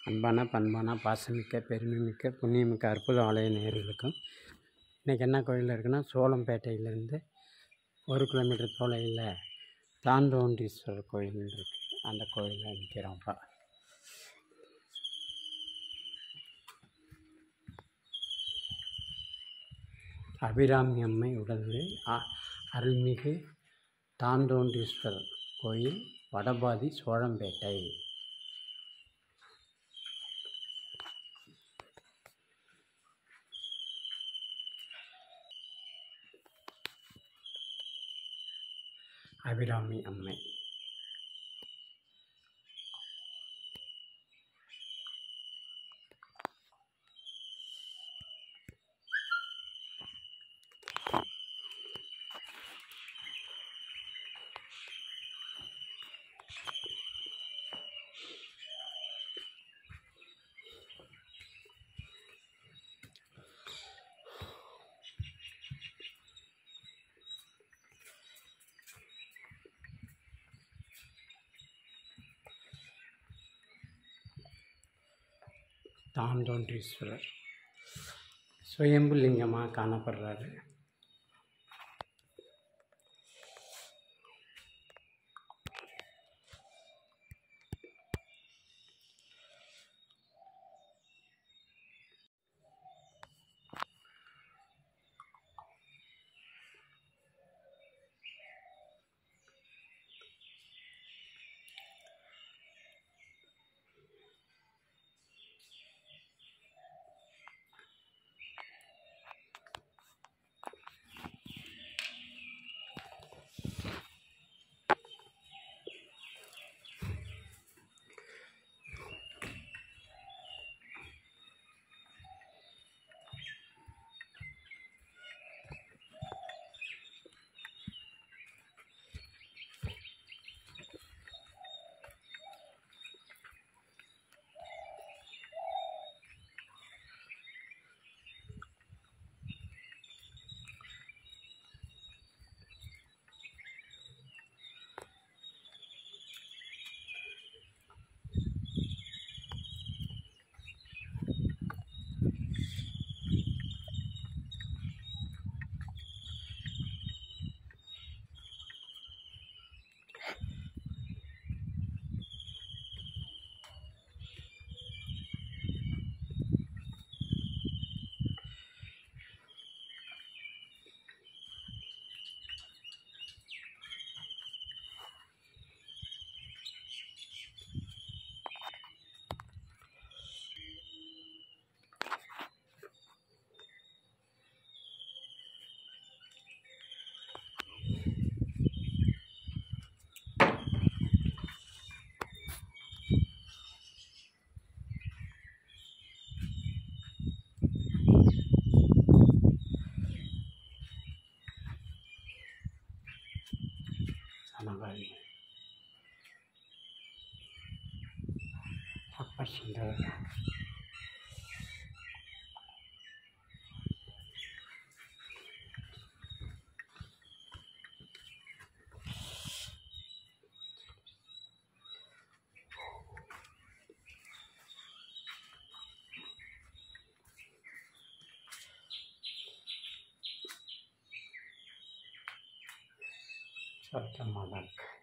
அன்பான பண்பான பாசமிக்க பெருமைமிக்க புண்ணியமிக்க அற்புத ஆலய நேயர்களுக்கும் இன்றைக்கி என்ன கோயில் இருக்குன்னா சோளம்பேட்டையிலேருந்து ஒரு கிலோமீட்டர் தொலைவில் தாண்டோண்டீஸ்வரர் கோயில் இருக்குது அந்த கோயிலில் நிற்கிறோம்ப்பா அபிராமி அம்மை உடனே அருள்மிகு தாண்டோண்டீஸ்வரர் கோயில் வடபாதி சோழம்பேட்டை அபிராமி அம்மை தாண்டோன்றீஸ்வரர் சுயம்பு லிங்கமாக காணப்படுறாரு சனகாரி அப்பா சுந்தர் சத்தமாக தான் இருக்கு